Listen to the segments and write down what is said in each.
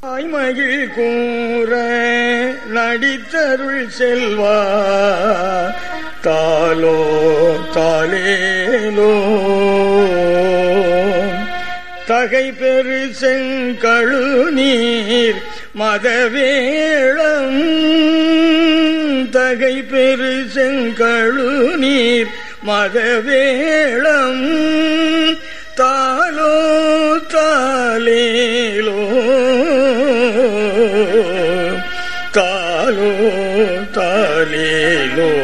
தாய்மகிழ் கூற நடித்தருள் செல்வா தாலோ தாலேலோ தகை பெரு செங்கழு நீர் மதவேளம் தகை பெரு செங்கழு நீர் மதவேளம் தாலோ தாலேலோ தாலோ தாலேலோ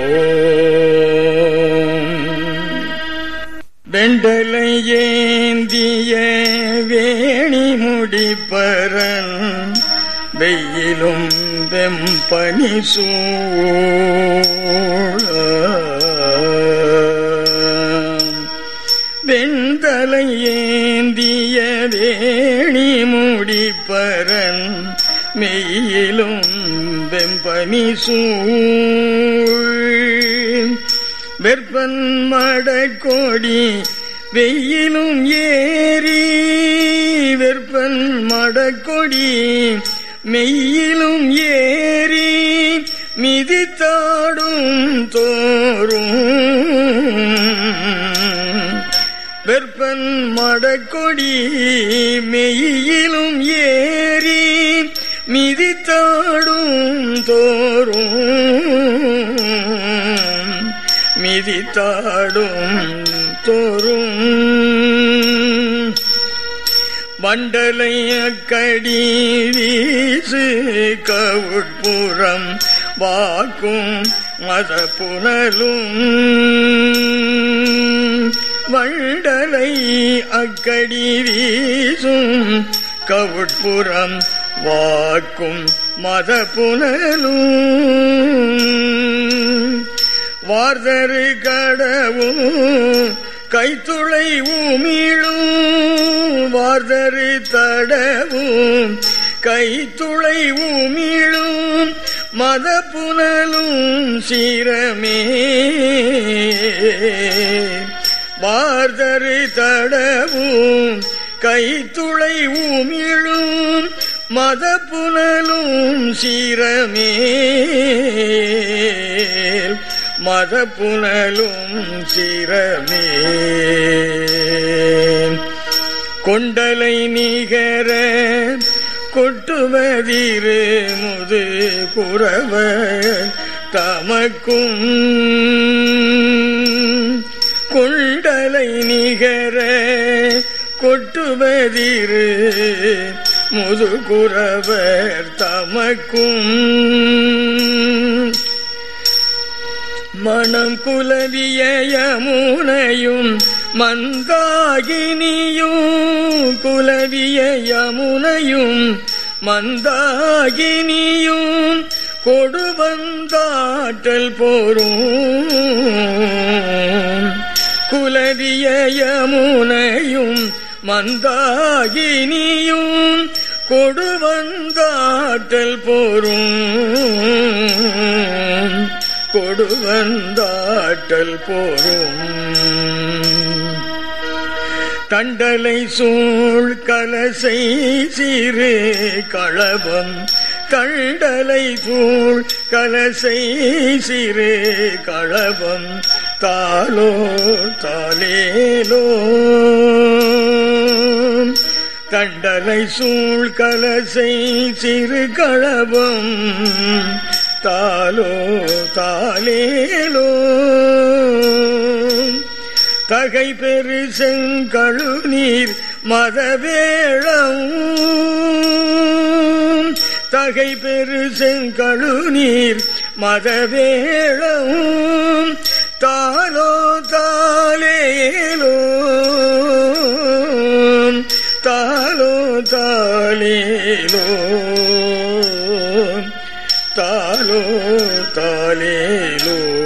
வெண்டலை ஏந்திய வேணி முடிப்பரன் வெயிலும் வெம்பனி சூழ வெண்தலை ஏந்திய வேணி முடிப்பரன் மெய்யிலும் வெம்பனி சூழ் வெப்பன் மடக்கொடி வெயிலும் ஏறி வெப்பன் மடக்கொடி மெய்யிலும் ஏறி மிதித்தாடும் தோறும் வெப்பன் மடக்கொடி மெய்யிலும் ஏறி மிதித்தாடும் தோறும் மிதித்தாடும் தோறும் மண்டலை அக்கடி வீசு கவுட்புறம் வாக்கும் மத புனலும் வண்டலை அக்கடி வீசும் கவுட்புறம் வாக்கும் மத புனலும் வார்தரு கடவும் கைத்துளை உமிழும் வார்தரு தடவும் கைத்துளை உமிழும் மத புனலும் சீரமே வார்தரு தடவும் கைத்துளை உமிழும் மத புனலும் சீரமே மத புனலும் சிரமே கொண்டலை நிகர கொட்டுவதிரு முது குறவ தமக்கும் கொண்டலை நிகர கொட்டுவதிரு முதுகுறவர் தமக்கும் மணம் குலவிய யமுனையும் மந்தாகினியும் குலவிய யமுனையும் மந்தாகினியும் கொடுவந்தாட்டல் போரும் குலவிய யமுனையும் மந்தாகினியும் கொடுவந்தாட்டல் போரும் கொடுவந்தாட்டல் போரும் தண்டலை சூழ் கலசை சிறு களபம் தண்டலை சூழ் கலசை சிறு களபம் தாலோ தாலேலோ தண்டலை சூழ் கலசை சிறு களபம் தாலோ தாலேலோ தகை பெரு செங்கழு நீர் மதவேளம் தகை பெரு செங்கழு நீர் மதவேளம் தாலோ தாலேலோ தாலோ தாலேலோ தாலோ தாலேலோ